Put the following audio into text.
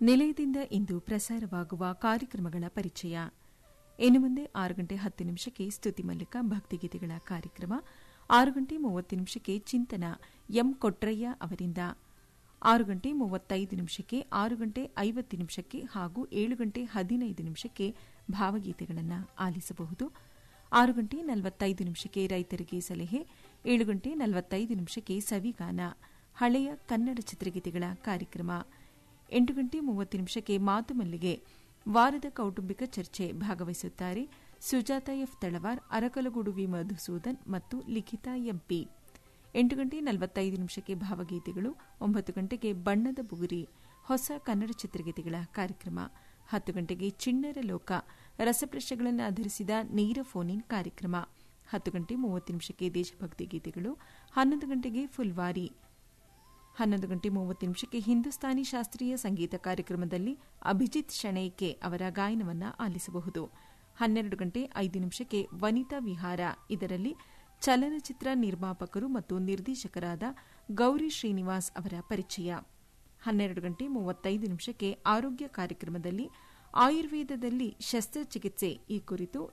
ನಿಲಯದಿಂದ ಇಂದು ಪ್ರಸಾರವಾಗುವ ಕಾರ್ಯಕ್ರಮಗಳ ಪರಿಚಯ ಇನ್ನು ಮುಂದೆ ಆರು ಗಂಟೆ ಹತ್ತು ನಿಮಿಷಕ್ಕೆ ಸ್ತುತಿ ಮಲ್ಲಿಕ ಭಕ್ತಿಗೀತೆಗಳ ಕಾರ್ಯಕ್ರಮ ಆರು ಗಂಟೆ ಮೂವತ್ತು ನಿಮಿಷಕ್ಕೆ ಚಿಂತನ ಎಂ ಕೊಟ್ರಯ್ಯ ಅವರಿಂದ ಆರು ಗಂಟೆ ಮೂವತ್ತೈದು ನಿಮಿಷಕ್ಕೆ ಆರು ಗಂಟೆ ಐವತ್ತು ನಿಮಿಷಕ್ಕೆ ಹಾಗೂ ಏಳು ಗಂಟೆ ಹದಿನೈದು ನಿಮಿಷಕ್ಕೆ ಭಾವಗೀತೆಗಳನ್ನು ಆಲಿಸಬಹುದು ಆರು ಗಂಟೆ ನಲವತ್ತೈದು ನಿಮಿಷಕ್ಕೆ ರೈತರಿಗೆ ಸಲಹೆ ಏಳು ಗಂಟೆ ನಲವತ್ತೈದು ನಿಮಿಷಕ್ಕೆ ಸವಿಗಾನ ಹಳೆಯ ಕನ್ನಡ ಚಿತ್ರಗೀತೆಗಳ ಕಾರ್ಯಕ್ರಮ ಎಂಟು ಗಂಟೆ ಮೂವತ್ತು ನಿಮಿಷಕ್ಕೆ ಮಾತು ಮಲ್ಲಿಗೆ ವಾರದ ಕೌಟುಂಬಿಕ ಚರ್ಚೆ ಭಾಗವಹಿಸುತ್ತಾರೆ ಸುಜಾತ ಎಫ್ ತಳವಾರ್ ಅರಕಲಗೂಡು ವಿ ಮಧುಸೂದನ್ ಮತ್ತು ಲಿಖಿತಾ ಎಂಪಿ ಎಂಟು ಗಂಟೆ ನಲವತ್ತೈದು ನಿಮಿಷಕ್ಕೆ ಭಾವಗೀತೆಗಳು ಒಂಬತ್ತು ಗಂಟೆಗೆ ಬಣ್ಣದ ಬುಗುರಿ ಹೊಸ ಕನ್ನಡ ಚಿತ್ರಗೀತೆಗಳ ಕಾರ್ಯಕ್ರಮ ಹತ್ತು ಗಂಟೆಗೆ ಚಿಣ್ಣರ ಲೋಕ ರಸಪ್ರಶ್ನೆಗಳನ್ನು ಆಧರಿಸಿದ ನೇರ ಫೋನ್ ಇನ್ ಕಾರ್ಯಕ್ರಮ ಹತ್ತು ಗಂಟೆ ಮೂವತ್ತು ನಿಮಿಷಕ್ಕೆ ದೇಶಭಕ್ತಿ ಗೀತೆಗಳು ಹನ್ನೊಂದು ಗಂಟೆಗೆ ಫುಲ್ವಾರಿ ಹನ್ನೊಂದು ಗಂಟೆ ಮೂವತ್ತು ನಿಮಿಷಕ್ಕೆ ಹಿಂದೂಸ್ತಾನಿ ಶಾಸ್ತ್ರೀಯ ಸಂಗೀತ ಕಾರ್ಯಕ್ರಮದಲ್ಲಿ ಅಭಿಜಿತ್ ಶಣೈಕೆ ಅವರ ಗಾಯನವನ್ನು ಆಲಿಸಬಹುದು ಹನ್ನೆರಡು ಗಂಟೆ ಐದು ನಿಮಿಷಕ್ಕೆ ವನಿತಾ ವಿಹಾರ ಇದರಲ್ಲಿ ಚಲನಚಿತ್ರ ನಿರ್ಮಾಪಕರು ಮತ್ತು ನಿರ್ದೇಶಕರಾದ ಗೌರಿ ಶ್ರೀನಿವಾಸ್ ಅವರ ಪರಿಚಯ ಹನ್ನೆರಡು ಗಂಟೆ ಮೂವತ್ತೈದು ನಿಮಿಷಕ್ಕೆ ಆರೋಗ್ಯ ಕಾರ್ಯಕ್ರಮದಲ್ಲಿ ಆಯುರ್ವೇದದಲ್ಲಿ ಶಸ್ತ್ರಚಿಕಿತ್ಸೆ ಈ ಕುರಿತು